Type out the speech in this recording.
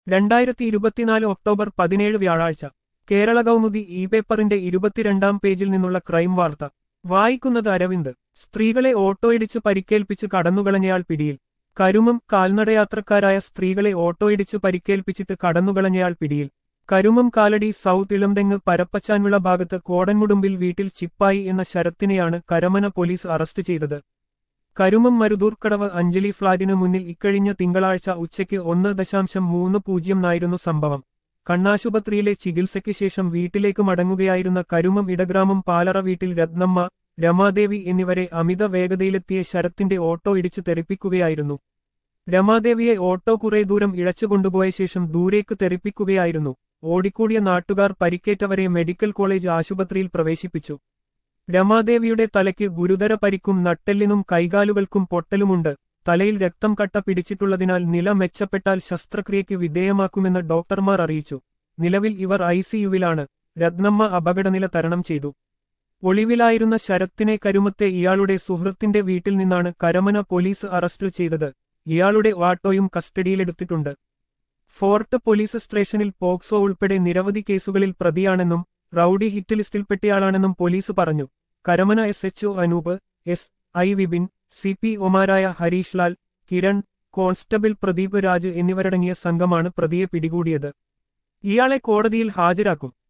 രണ്ടായിരത്തി ഇരുപത്തിനാല് ഒക്ടോബർ പതിനേഴ് വ്യാഴാഴ്ച കേരള കൗമുദി ഇ പേപ്പറിന്റെ ഇരുപത്തിരണ്ടാം പേജിൽ നിന്നുള്ള ക്രൈം വാർത്ത വായിക്കുന്നത് അരവിന്ദ് സ്ത്രീകളെ ഓട്ടോയിടിച്ച് പരിക്കേൽപ്പിച്ച് കടന്നുകളഞ്ഞയാൾ പിടിയിൽ കരുമം കാൽനടയാത്രക്കാരായ സ്ത്രീകളെ ഓട്ടോയിടിച്ച് പരിക്കേൽപ്പിച്ചിട്ട് കടന്നുകളഞ്ഞയാൾ പിടിയിൽ കരുമം കാലടി സൗത്ത് ഇളംതെങ്ങ് പരപ്പച്ചാൻവിള ഭാഗത്ത് കോടൻമുടുമ്പിൽ വീട്ടിൽ ചിപ്പായി എന്ന ശരത്തിനെയാണ് കരമന പോലീസ് അറസ്റ്റ് ചെയ്തത് കരുമം മരുതൂർക്കടവ് അഞ്ജലി ഫ്ളാറ്റിനു മുന്നിൽ ഇക്കഴിഞ്ഞ തിങ്കളാഴ്ച ഉച്ചയ്ക്ക് ഒന്ന് ദശാംശം മൂന്ന് പൂജ്യം നായിരുന്നു സംഭവം കണ്ണാശുപത്രിയിലെ ചികിത്സയ്ക്ക് ശേഷം വീട്ടിലേക്ക് മടങ്ങുകയായിരുന്ന കരുമം ഇടഗ്രാമം പാലറ വീട്ടിൽ രത്നമ്മ രമാദേവി എന്നിവരെ അമിത വേഗതയിലെത്തിയ ശരത്തിന്റെ ഓട്ടോ ഇടിച്ച് തെറിപ്പിക്കുകയായിരുന്നു രമാദേവിയെ ഓട്ടോ കുറെ ദൂരം ഇഴച്ചുകൊണ്ടുപോയ ശേഷം ദൂരേക്ക് തെറിപ്പിക്കുകയായിരുന്നു ഓടിക്കൂടിയ നാട്ടുകാർ പരിക്കേറ്റവരെ മെഡിക്കൽ കോളേജ് ആശുപത്രിയിൽ പ്രവേശിപ്പിച്ചു രമാദേവിയുടെ തലയ്ക്ക് ഗുരുതര പരിക്കും നട്ടെല്ലിനും കൈകാലുകൾക്കും പൊട്ടലുമുണ്ട് തലയിൽ രക്തം കട്ട പിടിച്ചിട്ടുള്ളതിനാൽ നില മെച്ചപ്പെട്ടാൽ ശസ്ത്രക്രിയയ്ക്ക് വിധേയമാക്കുമെന്ന് ഡോക്ടർമാർ അറിയിച്ചു നിലവിൽ ഇവർ ഐസിയുവിലാണ് രത്നമ്മ അപകടനില തരണം ചെയ്തു ഒളിവിലായിരുന്ന ശരത്തിനെ കരുമത്തെ ഇയാളുടെ സുഹൃത്തിന്റെ വീട്ടിൽ നിന്നാണ് കരമന പോലീസ് അറസ്റ്റ് ചെയ്തത് ഇയാളുടെ ഓട്ടോയും കസ്റ്റഡിയിലെടുത്തിട്ടുണ്ട് ഫോർട്ട് പോലീസ് സ്റ്റേഷനിൽ പോക്സോ ഉൾപ്പെടെ നിരവധി കേസുകളിൽ പ്രതിയാണെന്നും റൌഡി ഹിറ്റ് ലിസ്റ്റിൽപ്പെട്ടയാളാണെന്നും പോലീസ് പറഞ്ഞു Karamana S H Anoop S I Vipin C P ഒമാരായ ഹരീഷ് ലാൽ കിരൺ കോൺസ്റ്റബിൾ പ്രദീപ് രാജ് എന്നിവരടങ്ങിയ സംഘമാണ് പ്രതിയെ പിടികൂടിയത് ഇയാളെ കോടതിയിൽ ഹാജരാക്കും